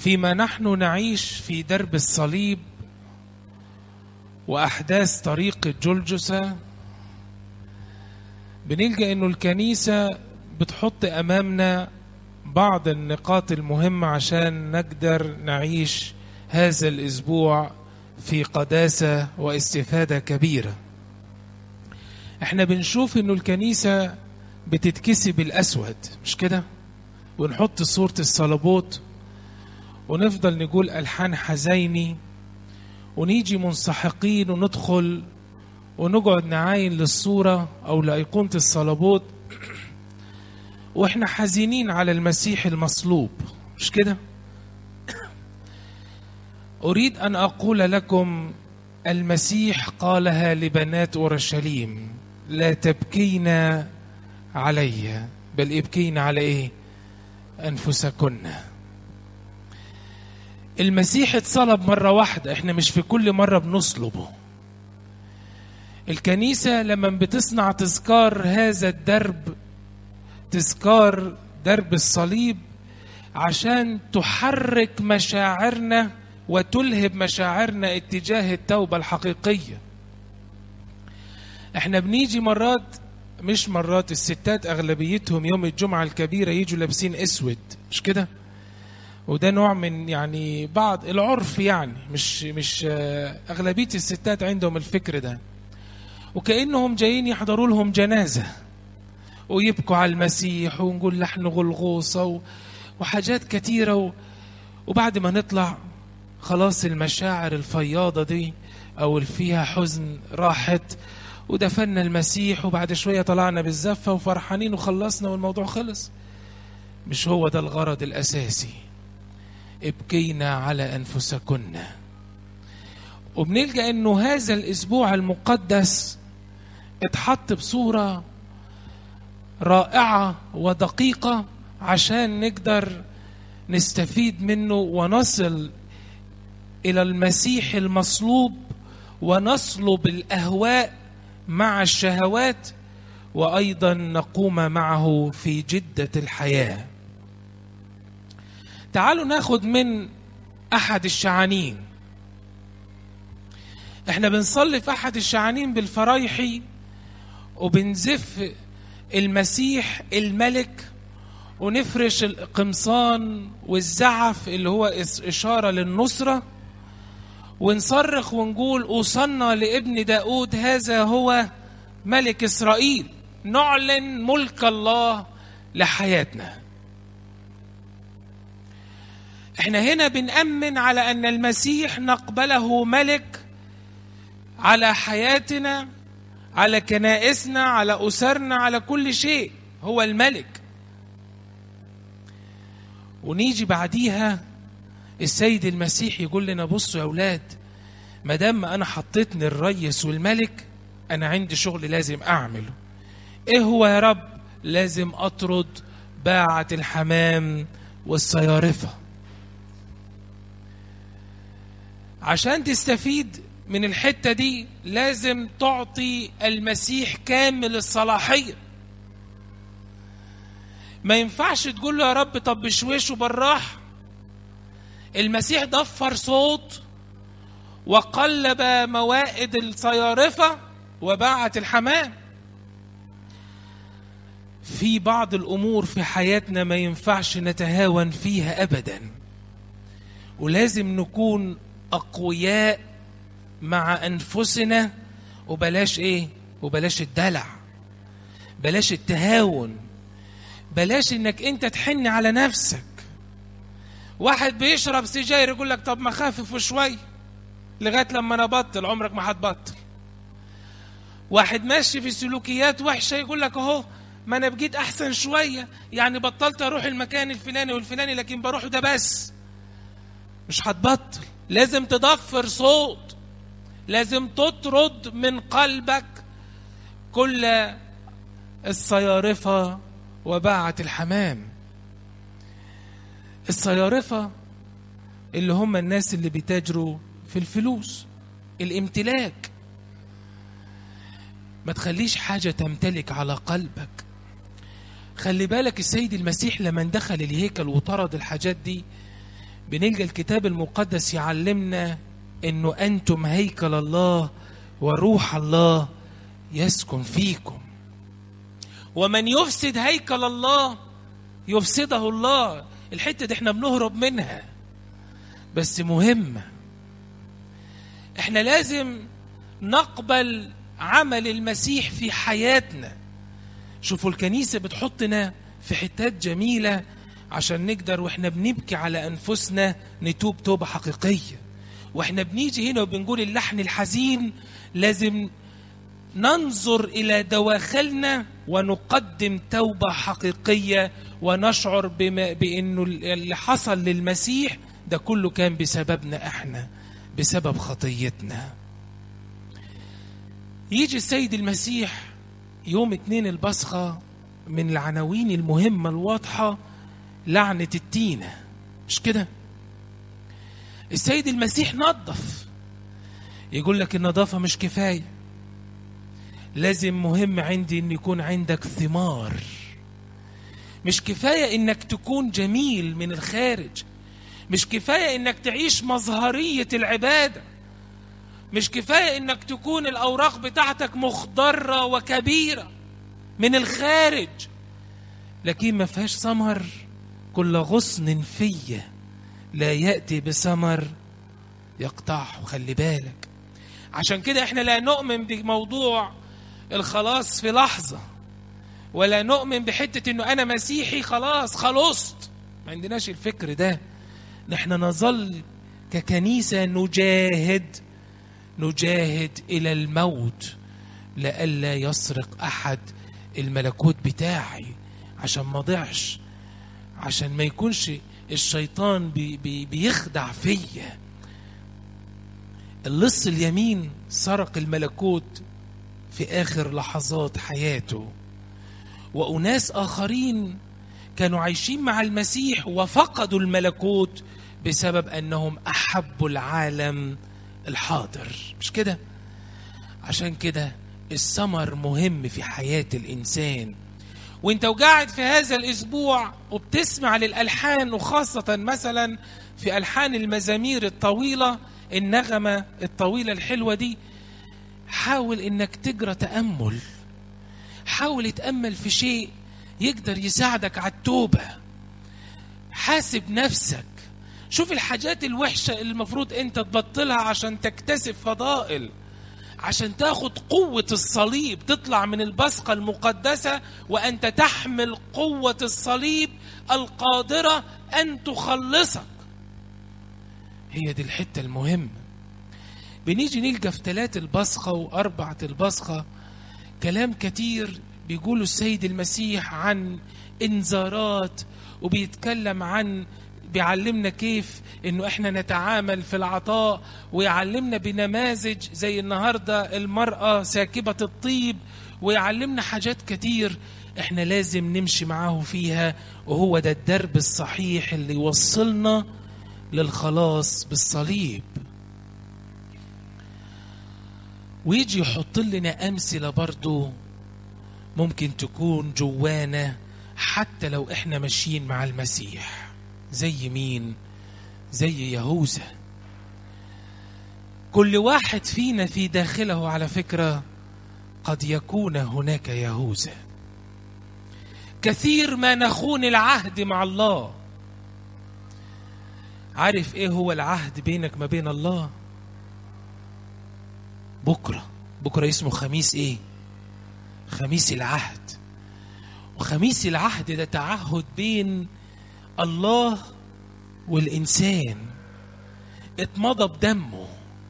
فيما نحن نعيش في درب الصليب واحداث طريق الجلجسه بنلقى انه الكنيسه بتحط امامنا بعض النقاط المهمه عشان نقدر نعيش هذا الاسبوع في قداسه واستفاده كبيره احنا بنشوف انه الكنيسه بتتكسي بالاسود مش كده ونحط صوره الصليبوت ونفضل نقول الحان حزيني ونيجي منسحقين وندخل ونقعد نعاين للصوره او لايقونه الصليبوت واحنا حزينين على المسيح المصلوب مش كده اريد ان اقول لكم المسيح قالها لبنات اورشليم لا تبكين علي بل ابكين على ايه انفسكن المسيح اتصلب مره واحده احنا مش في كل مره بنصلبه الكنيسه لما بتصنع تذكار هذا الدرب تذكار درب الصليب عشان تحرك مشاعرنا وتلهب مشاعرنا اتجاه التوبة الحقيقية احنا بنيجي مرات مش مرات الستات اغلبيتهم يوم الجمعة الكبيرة يجوا لابسين اسود مش كده وده نوع من يعني بعض العرف يعني مش مش اغلبية الستات عندهم الفكر ده وكأنهم جايين يحضروا لهم جنازة ويبكوا على المسيح ونقول لحن غلغوصة وحاجات كتيرة و... وبعد ما نطلع خلاص المشاعر الفياضة دي أو اللي فيها حزن راحت ودفنا المسيح وبعد شوية طلعنا بالزفة وفرحانين وخلصنا والموضوع خلص مش هو ده الغرض الأساسي ابكينا على أنفسكن وبنلقى أنه هذا الأسبوع المقدس اتحط بصورة رائعة ودقيقة عشان نقدر نستفيد منه ونصل الى المسيح المصلوب ونصلب الاهواء مع الشهوات وايضا نقوم معه في جده الحياه تعالوا ناخد من احد الشعانين احنا بنصلي في احد الشعانين بالفرايحي وبنزف المسيح الملك ونفرش القمصان والزعف اللي هو إشارة للنصرة ونصرخ ونقول أوصلنا لابن داود هذا هو ملك إسرائيل نعلن ملك الله لحياتنا احنا هنا بنأمن على أن المسيح نقبله ملك على حياتنا على كنائسنا على أسرنا على كل شيء هو الملك ونيجي بعديها السيد المسيح يقول لنا بصوا يا اولاد ما دام انا حطيتني الريس والملك انا عندي شغل لازم اعمله ايه هو يا رب لازم اطرد باعة الحمام والصيارفة عشان تستفيد من الحتة دي لازم تعطي المسيح كامل الصلاحية ما ينفعش تقول له يا رب طب بشويشه بالراحة المسيح ضفر صوت وقلب موائد الصيارفة وباعت الحمام في بعض الأمور في حياتنا ما ينفعش نتهاون فيها أبدا ولازم نكون أقوياء مع أنفسنا وبلاش إيه وبلاش الدلع بلاش التهاون بلاش انك انت تحن على نفسك واحد بيشرب سجاير يقول لك طب ما خفف شوي لغايه لما انا ابطل عمرك ما هتبطل واحد ماشي في سلوكيات وحشه يقول لك اهو ما انا بقيت احسن شويه يعني بطلت اروح المكان الفلاني والفلاني لكن بروح ده بس مش هتبطل لازم تضفر صوت لازم تطرد من قلبك كل الصيارفه وباعة الحمام الصيارفة اللي هم الناس اللي بيتاجروا في الفلوس الامتلاك ما تخليش حاجة تمتلك على قلبك خلي بالك السيد المسيح لما دخل الهيكل وطرد الحاجات دي بنلقى الكتاب المقدس يعلمنا انه انتم هيكل الله وروح الله يسكن فيكم ومن يفسد هيكل الله يفسده الله الحته دي احنا بنهرب منها بس مهمه احنا لازم نقبل عمل المسيح في حياتنا شوفوا الكنيسه بتحطنا في حتات جميله عشان نقدر واحنا بنبكي على انفسنا نتوب توبه حقيقيه واحنا بنيجي هنا وبنقول اللحن الحزين لازم ننظر الى دواخلنا ونقدم توبه حقيقيه ونشعر بما بانه اللي حصل للمسيح ده كله كان بسببنا احنا بسبب خطيتنا يجي السيد المسيح يوم اتنين البصخة من العناوين المهمة الواضحة لعنة التينة مش كده السيد المسيح نظف يقول لك النظافة مش كفاية لازم مهم عندي ان يكون عندك ثمار مش كفاية انك تكون جميل من الخارج مش كفاية انك تعيش مظهرية العبادة مش كفاية انك تكون الاوراق بتاعتك مخضرة وكبيرة من الخارج لكن ما فيهاش ثمر كل غصن فيا لا يأتي بثمر يقطعه خلي بالك عشان كده احنا لا نؤمن بموضوع الخلاص في لحظة ولا نؤمن بحتة انه انا مسيحي خلاص خلصت ما عندناش الفكر ده نحن نظل ككنيسة نجاهد نجاهد إلى الموت لئلا يسرق أحد الملكوت بتاعي عشان ما ضيعش عشان ما يكونش الشيطان بي بي بيخدع فيا اللص اليمين سرق الملكوت في آخر لحظات حياته وأناس آخرين كانوا عايشين مع المسيح وفقدوا الملكوت بسبب أنهم أحبوا العالم الحاضر مش كده عشان كده الثمر مهم في حياة الإنسان وانت وقاعد في هذا الأسبوع وبتسمع للألحان وخاصة مثلا في ألحان المزامير الطويلة النغمة الطويلة الحلوة دي حاول انك تجرى تأمل حاول تأمل في شيء يقدر يساعدك على التوبة حاسب نفسك شوف الحاجات الوحشة اللي المفروض انت تبطلها عشان تكتسب فضائل عشان تاخد قوة الصليب تطلع من البصقة المقدسة وأنت تحمل قوة الصليب القادرة أن تخلصك هي دي الحتة المهمة بنيجي نلقى في ثلاث البصخة وأربعة البصخة كلام كتير بيقوله السيد المسيح عن إنذارات وبيتكلم عن بيعلمنا كيف انه احنا نتعامل في العطاء ويعلمنا بنماذج زي النهارده المراه ساكبه الطيب ويعلمنا حاجات كتير احنا لازم نمشي معاه فيها وهو ده الدرب الصحيح اللي يوصلنا للخلاص بالصليب ويجي يحط لنا امثله برضو ممكن تكون جوانا حتى لو احنا ماشيين مع المسيح زي مين زي يهوذا كل واحد فينا في داخله على فكره قد يكون هناك يهوذا كثير ما نخون العهد مع الله عارف ايه هو العهد بينك ما بين الله بكره بكره اسمه خميس ايه خميس العهد وخميس العهد ده تعهد بين الله والإنسان اتمضى بدمه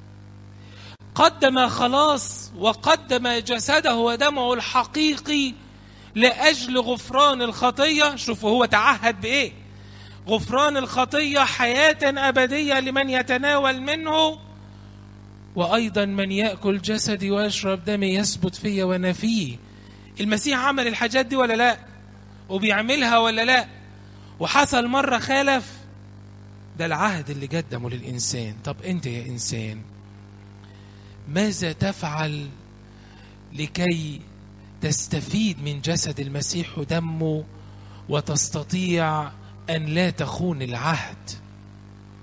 قدم خلاص وقدم جسده ودمه الحقيقي لأجل غفران الخطية شوفوا هو تعهد بإيه غفران الخطية حياة أبدية لمن يتناول منه وأيضا من يأكل جسدي ويشرب دمي يثبت فيا وأنا فيه المسيح عمل الحاجات دي ولا لا وبيعملها ولا لا وحصل مرة خالف ده العهد اللي قدمه للإنسان طب أنت يا إنسان ماذا تفعل لكي تستفيد من جسد المسيح ودمه وتستطيع أن لا تخون العهد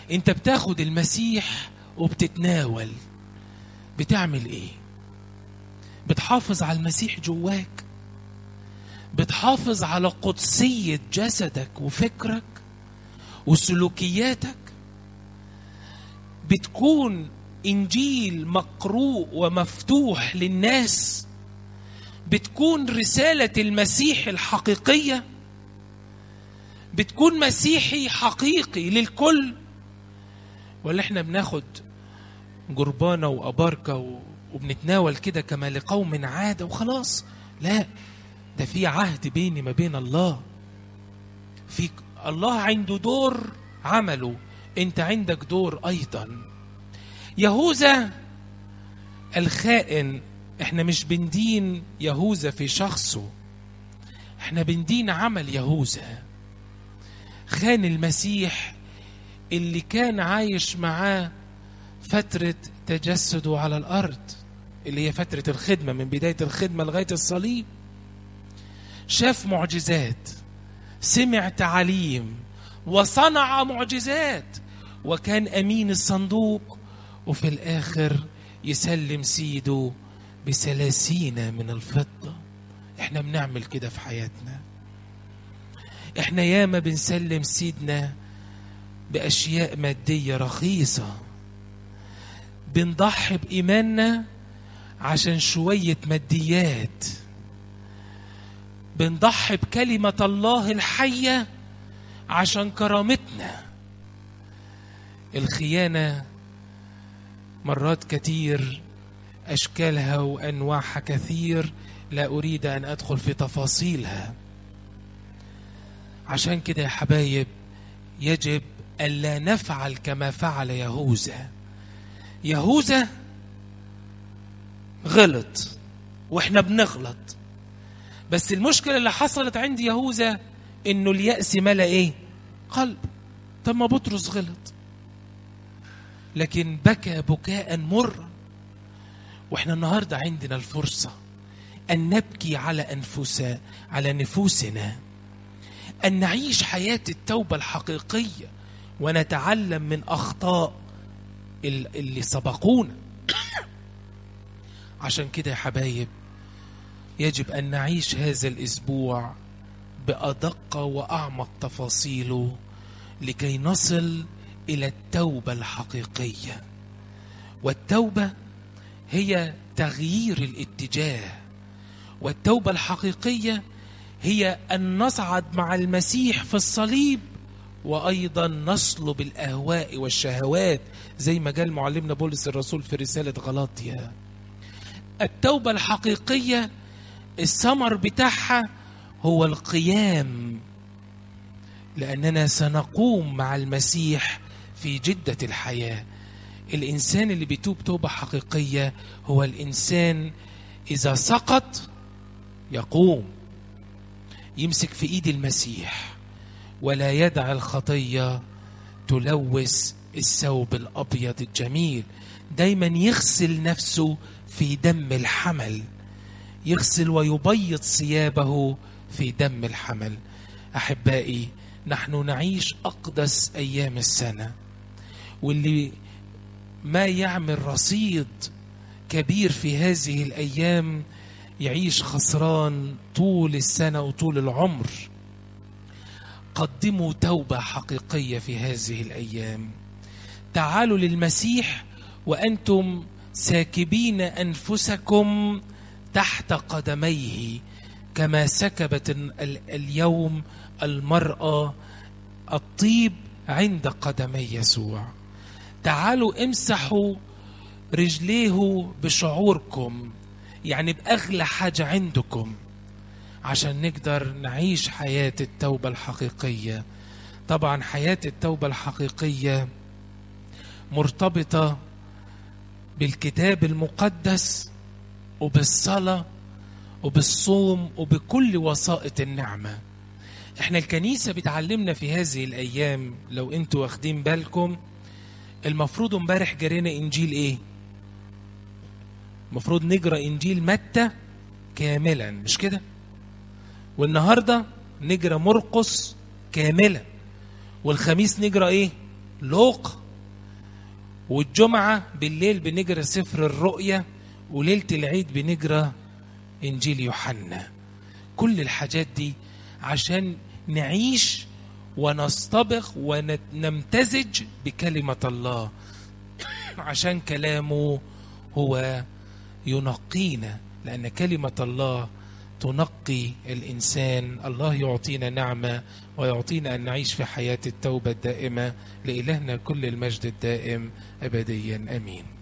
انت بتاخد المسيح وبتتناول بتعمل ايه بتحافظ على المسيح جواك بتحافظ على قدسية جسدك وفكرك وسلوكياتك بتكون انجيل مقروء ومفتوح للناس بتكون رساله المسيح الحقيقيه بتكون مسيحي حقيقي للكل ولا احنا بناخد جربانه واباركه وبنتناول كده كما لقوم عاده وخلاص لا ده في عهد بيني ما بين الله في الله عنده دور عمله انت عندك دور ايضا يهوذا الخائن احنا مش بندين يهوذا في شخصه احنا بندين عمل يهوذا خان المسيح اللي كان عايش معاه فترة تجسده على الأرض اللي هي فترة الخدمة من بداية الخدمة لغاية الصليب شاف معجزات سمع تعاليم وصنع معجزات وكان أمين الصندوق وفي الآخر يسلم سيده بثلاثين من الفضة احنا بنعمل كده في حياتنا احنا ياما بنسلم سيدنا بأشياء مادية رخيصة بنضحي بإيماننا عشان شوية ماديات بنضحي بكلمة الله الحية عشان كرامتنا الخيانة مرات كتير أشكالها وأنواعها كثير لا أريد أن أدخل في تفاصيلها عشان كده يا حبايب يجب ألا نفعل كما فعل يهوذا يهوذا غلط واحنا بنغلط بس المشكلة اللي حصلت عند يهوذا انه اليأس ملا ايه قلب طب ما بطرس غلط لكن بكى بكاء مرا واحنا النهارده عندنا الفرصه ان نبكي على انفسنا على نفوسنا ان نعيش حياه التوبه الحقيقيه ونتعلم من اخطاء اللي سبقونا عشان كده يا حبايب يجب ان نعيش هذا الاسبوع بادق واعمق تفاصيله لكي نصل الى التوبه الحقيقيه والتوبه هي تغيير الاتجاه والتوبه الحقيقيه هي ان نصعد مع المسيح في الصليب وايضا نصلب الاهواء والشهوات زي ما قال معلمنا بولس الرسول في رساله غلاطيا التوبه الحقيقيه الثمر بتاعها هو القيام لاننا سنقوم مع المسيح في جده الحياه الانسان اللي بيتوب توبه حقيقيه هو الانسان اذا سقط يقوم يمسك في ايد المسيح ولا يدع الخطيه تلوث الثوب الابيض الجميل دايما يغسل نفسه في دم الحمل يغسل ويبيض ثيابه في دم الحمل احبائي نحن نعيش اقدس ايام السنه واللي ما يعمل رصيد كبير في هذه الايام يعيش خسران طول السنه وطول العمر قدموا توبه حقيقيه في هذه الايام تعالوا للمسيح وانتم ساكبين انفسكم تحت قدميه كما سكبت اليوم المراه الطيب عند قدمي يسوع تعالوا امسحوا رجليه بشعوركم يعني بأغلى حاجة عندكم عشان نقدر نعيش حياة التوبة الحقيقية طبعا حياة التوبة الحقيقية مرتبطة بالكتاب المقدس وبالصلاة وبالصوم وبكل وسائط النعمة احنا الكنيسة بتعلمنا في هذه الأيام لو انتوا واخدين بالكم المفروض امبارح جرينا انجيل ايه المفروض نقرا انجيل متى كاملا مش كده والنهارده نقرا مرقس كاملا والخميس نقرا ايه لوقا والجمعة بالليل بنجرى سفر الرؤية وليلة العيد بنجرى إنجيل يوحنا كل الحاجات دي عشان نعيش ونصطبغ ونمتزج بكلمة الله عشان كلامه هو ينقينا لأن كلمة الله تنقي الإنسان الله يعطينا نعمة ويعطينا أن نعيش في حياة التوبة الدائمة لإلهنا كل المجد الدائم أبديا أمين